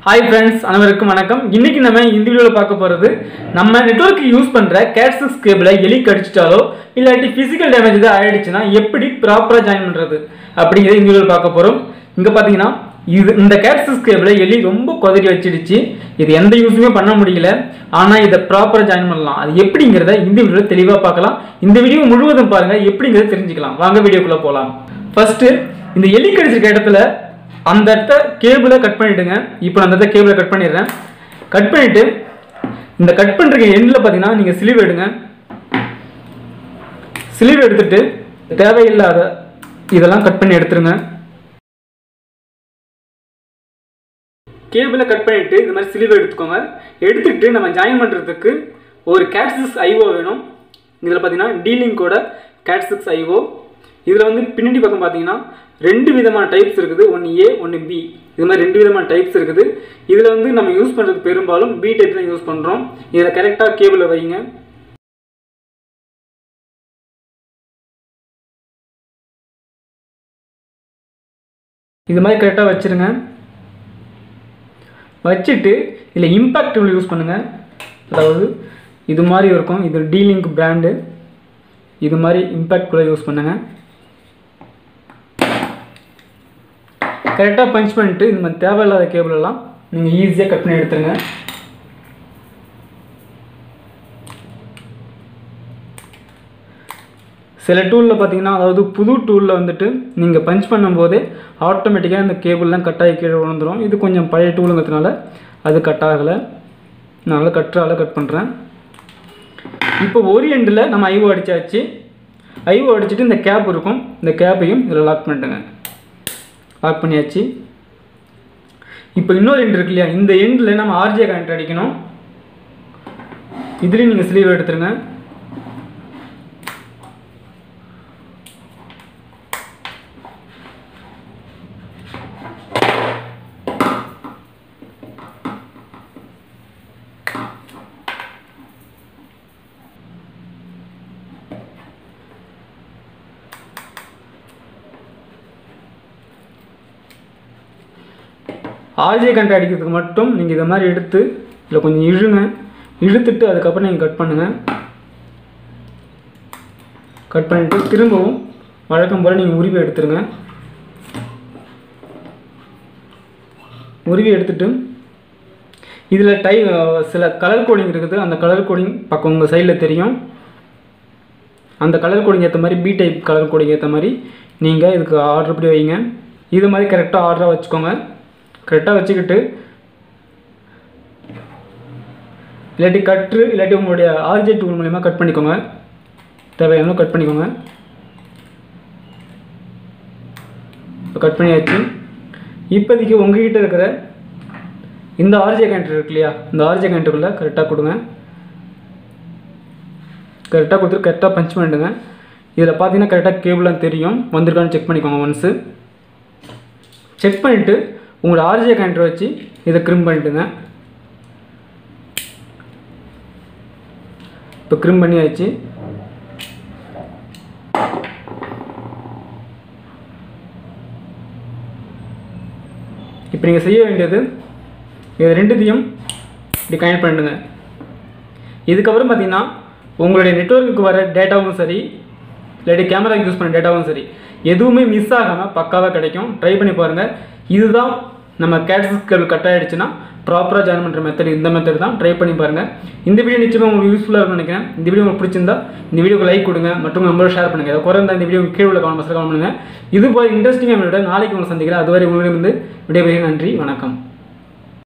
hi friends அனைவருக்கும் வணக்கம் இன்னைக்கு நம்ம இந்த வீடியோவில் பார்க்க போகிறது நம்ம நெட்வொர்க்கு யூஸ் பண்ணுற கேட்ஸஸ் கேபிளை எலி கடிச்சிட்டாலோ இல்லாட்டி ஃபிசிக்கல் டேமேஜ் எதாவது ஆயிடுச்சுன்னா எப்படி ப்ராப்பராக ஜாயின் பண்ணுறது அப்படிங்கிறத இந்த வீடியோவில் பார்க்க போகிறோம் இங்கே பார்த்தீங்கன்னா இது இந்த கேட்ஸஸ் கேபிளை எலி ரொம்ப குதறி வச்சிடுச்சு இது எந்த யூஸுமே பண்ண முடியல ஆனால் இதை ப்ராப்பராக ஜாயின் பண்ணலாம் அது எப்படிங்கிறத இந்த வீடியோவில் தெளிவாக பார்க்கலாம் இந்த வீடியோ முழுவதும் பாருங்கள் எப்படிங்கிறத தெரிஞ்சுக்கலாம் வாங்க வீடியோக்குள்ளே போகலாம் ஃபர்ஸ்ட்டு இந்த எலி கடிச்சிருக்க இடத்துல அந்த இடத்த கேபிளை கட் பண்ணிவிடுங்க இப்போ நான் அந்த இடத்த கேபிளை கட் பண்ணிடுறேன் கட் பண்ணிவிட்டு இந்த கட் பண்ணுற எண்டில் பார்த்தீங்கன்னா நீங்கள் சிலிவ் எடுங்க சிலிவ் எடுத்துட்டு தேவையில்லாத இதெல்லாம் கட் பண்ணி எடுத்துருங்க கேபிளை கட் பண்ணிவிட்டு இந்த மாதிரி சிலிவ் எடுத்துக்கோங்க எடுத்துட்டு நம்ம ஜாயின் பண்ணுறதுக்கு ஒரு கேட்ஸஸ் ஐஓ வேணும் இதில் பார்த்தீங்கன்னா டீலிங்கோட கேட்ஸஸ் ஐஓ இதில் வந்து பின்னாடி பக்கம் பார்த்தீங்கன்னா ரெண்டு விதமான டைப்ஸ் இருக்குது ஒன்று ஏ ஒன்று பி இது மாதிரி ரெண்டு விதமான டைப்ஸ் இருக்குது இதில் வந்து நம்ம யூஸ் பண்ணுறது பெரும்பாலும் பி டைப் தான் யூஸ் பண்ணுறோம் இதில் கரெக்டாக கேபிளை வைங்க இது மாதிரி கரெக்டாக வச்சுருங்க வச்சுட்டு இதில் இம்பேக்ட் டூல் யூஸ் பண்ணுங்கள் அதாவது இது மாதிரி இருக்கும் இது டீலிங்க் பிராண்டு இது மாதிரி இம்பேக்ட் டூலை யூஸ் பண்ணுங்கள் கரெக்டாக பஞ்ச் பண்ணிட்டு இந்த மாதிரி தேவையில்லாத கேபிள் எல்லாம் நீங்கள் ஈஸியாக கட் பண்ணி எடுத்துருங்க சில டூலில் பார்த்தீங்கன்னா அதாவது புது டூலில் வந்துட்டு நீங்கள் பஞ்ச் பண்ணும்போதே ஆட்டோமேட்டிக்காக இந்த கேபிள்லாம் கட் ஆகி கீழே விழுந்துடும் இது கொஞ்சம் பழைய டூலுங்கிறதுனால அது கட் ஆகலை நான் கட்டுறால கட் பண்ணுறேன் இப்போ ஒரு எண்டில் நம்ம ஐஓ அடித்தாச்சு ஐஓ அடிச்சுட்டு இந்த கேப் இருக்கும் இந்த கேப்பையும் இதில் லாக் பண்ணிட்டுங்க லாக் பண்ணியாச்சு இப்போ இன்னொரு எண்ட் இருக்கு இல்லையா இந்த எண்டில் நம்ம ஆர்ஜே கனெக்ட் அடிக்கணும் இதுலேயும் நீங்கள் ஸ்லீவ் எடுத்துருங்க ஆர்ஜே கண்ட் அடிக்கிறதுக்கு மட்டும் நீங்கள் இதை மாதிரி எடுத்து இதில் கொஞ்சம் இழுங்க இழுத்துட்டு அதுக்கப்புறம் நீங்கள் கட் பண்ணுங்கள் கட் பண்ணிவிட்டு திரும்பவும் வழக்கம் போல் நீங்கள் உருவி எடுத்துருங்க உருவி எடுத்துட்டு இதில் டை சில கலர் கோடிங் இருக்குது அந்த கலர் கோடிங் பக்கம் உங்கள் சைடில் தெரியும் அந்த கலர் கோடிங் ஏற்ற மாதிரி பி டைப் கலர் கோடிங் ஏற்ற மாதிரி நீங்கள் இதுக்கு ஆர்டர் படி வைங்க இது மாதிரி கரெக்டாக ஆர்டராக வச்சுக்கோங்க கரெக்டாக வச்சுக்கிட்டு இல்லாட்டி கட்டு இல்லாட்டி உங்களுடைய ஆர்ஜே டூல் மூலிமா கட் பண்ணிக்கோங்க தேவையான கட் பண்ணிக்கோங்க இப்போ கட் பண்ணியாச்சு இப்போதைக்கு உங்ககிட்ட இருக்கிற இந்த ஆர்ஜே கவுண்டர் இருக்கு இல்லையா இந்த ஆர்ஜே கவுண்டருக்குள்ளே கரெக்டாக கொடுங்க கரெக்டாக கொடுத்துட்டு கரெக்டாக பஞ்ச் பண்ணிடுங்க இதில் பார்த்தீங்கன்னா கரெக்டாக கேபிளாக தெரியும் வந்திருக்கான்னு செக் பண்ணிக்கோங்க ஒன்ஸு செக் பண்ணிவிட்டு உங்களோட ஆர்ஜே கவுண்டர் வச்சு இதை க்ரிம் பண்ணிட்டுங்க இப்போ க்ரிம் பண்ணியாச்சு இப்போ நீங்கள் செய்ய வேண்டியது இது ரெண்டுத்தையும் இப்படி கனெக்ட் பண்ணிடுங்க இதுக்கப்புறம் பார்த்தீங்கன்னா உங்களுடைய நெட்ஒர்க்குக்கு வர டேட்டாவும் சரி இல்லாட்டி கேமராக்கு யூஸ் பண்ண டேட்டாவும் சரி எதுவுமே மிஸ் ஆகாமல் பக்காவாக கிடைக்கும் ட்ரை பண்ணி பாருங்கள் இதுதான் நம்ம கேட்ஸஸ் கேபிள் கட் ஆகிடுச்சுன்னா ப்ராப்பராக ஜாயின் பண்ணுற மெத்தட் இந்த மெத்தட் தான் ட்ரை பண்ணி பாருங்கள் இந்த வீடியோ நிச்சயமாக உங்களுக்கு யூஸ்ஃபுல்லாக இருக்கும்னு நினைக்கிறேன் இந்த வீடியோ உங்களுக்கு பிடிச்சிருந்தா இந்த வீடியோக்கு லைக் கொடுங்க மற்றும் நம்மளோட ஷேர் பண்ணுங்கள் இதை குறைந்த இந்த வீடியோ கீழே உள்ள கமெண்ட் பாக்ஸில் கமெண்ட் பண்ணுங்கள் இது போய் இன்ட்ரெஸ்டிங்காக வீடியோ நாளைக்கு உங்களை சந்திக்கிறேன் அதுவரை உங்களிடம் வந்து விடைபெறுகிறேன் நன்றி வணக்கம்